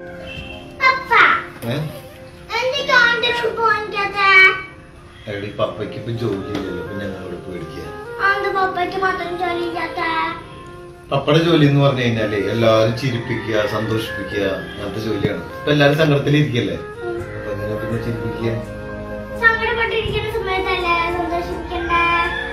പപ്പ ഏ എന്തൊക്കെ ആണ്ട് ഉടുപ്പ് വാങ്ങിക്കാത്തെ എടി പപ്പയ്ക്ക് ഇപ്പൊ ജോലിയില്ലല്ലോ പിന്നെ ഞങ്ങളോട് പേടിക്കുക ആണ്ട് പപ്പയ്ക്ക് മാത്രം ജോലി ഇല്ലാത്ത പപ്പയുടെ ജോലി എന്ന് പറഞ്ഞു കഴിഞ്ഞാല് എല്ലാവരും ചിരിപ്പിക്കുക സന്തോഷിപ്പിക്കുക അങ്ങനത്തെ ജോലിയാണ് ഇപ്പൊ എല്ലാരും സങ്കടത്തിൽ ഇരിക്കല്ലേ അപ്പൊ എങ്ങനെ പിന്നെ ചിരിപ്പിക്കുക സങ്കടപ്പെട്ടിരിക്കുന്ന സമയത്തല്ലേ സന്തോഷിപ്പിക്കണ്ടേ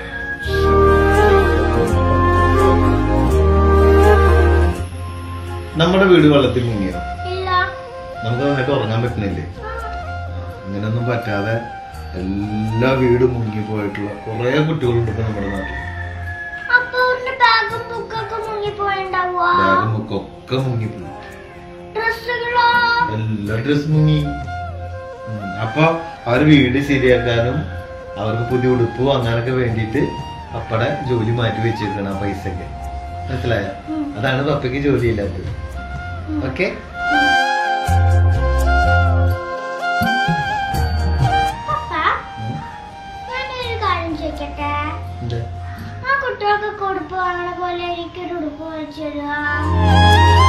നമ്മുടെ വീട് വെള്ളത്തിൽ മുങ്ങിയോ ഇല്ല നമുക്ക് നന്നായിട്ട് ഉറങ്ങാൻ പറ്റുന്നില്ലേ ഇങ്ങനൊന്നും പറ്റാതെ എല്ലാ വീടും മുങ്ങിപ്പോയിട്ടുള്ള കുറെ കുട്ടികളുണ്ട് ഇപ്പൊ നമ്മുടെ നാട്ടിൽ അപ്പൊ അവരുടെ ബാഗും ബുക്കൊക്കെ മുങ്ങിപ്പോയിണ്ടാവുക ബാഗും ബുക്കൊക്കെ മുങ്ങിപ്പോയി ഡ്രസ്സുകളോ എല്ലാ ഡ്രസ് മുങ്ങി ഉം. അപ്പൊ അവർ വീട് ശരിയാക്കാനും അവർക്ക് പുതിയ ഉടുപ്പ് വാങ്ങാനൊക്കെ വേണ്ടിയിട്ട് പപ്പടെ ജോലി മാറ്റി വെച്ചിരിക്കണം ആ പൈസക്ക് മനസ്സിലായ ഉം. അതാണ് പപ്പയ്ക്ക് ജോലി ഇല്ലാത്തത് ഓക്കെ പപ്പ ഞാനൊരു കാര്യം ചോദിക്കട്ടെ എന്താ ആ കുട്ടികൾക്ക് ഉടുപ്പ് വാങ്ങണ പോലെ എനിക്കൊരു ഉടുപ്പ് വാങ്ങിച്ചു തരുക